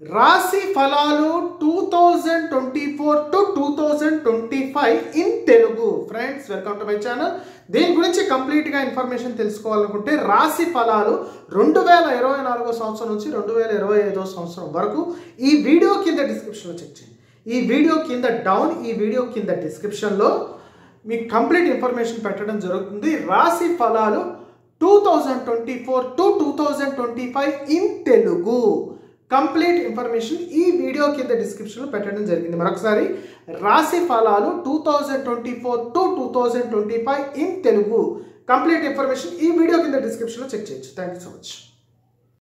రాశి ఫలాలు two thousand twenty four to two thousand twenty five in Telugu friends welcome to my channel దీని గురించి కంప్లీట్గా ఇన్ఫర్మేషన్ తెలుసుకోవాలనుకుంటే రాశి ఫలాలు రెండు వేల ఇరవై నాలుగో సంవత్సరం నుంచి రెండు వేల ఇరవై ఐదో సంవత్సరం వరకు ఈ వీడియో కింద డిస్క్రిప్షన్లో చెక్ చేయండి ఈ వీడియో కింద డౌన్ ఈ వీడియో కింద డిస్క్రిప్షన్లో మీకు కంప్లీట్ ఇన్ఫర్మేషన్ పెట్టడం జరుగుతుంది రాశి ఫలాలు two thousand twenty four to two thousand twenty five in Telugu complete information ఈ వీడియో కింద డిస్క్రిప్షన్లో పెట్టడం జరిగింది మరొకసారి రాశి ఫలాలు two thousand twenty four to two thousand twenty five in Telugu complete information ఈ వీడియో కింద డిస్క్రిప్షన్లో చెక్ చేయొచ్చు థ్యాంక్ యూ సో మచ్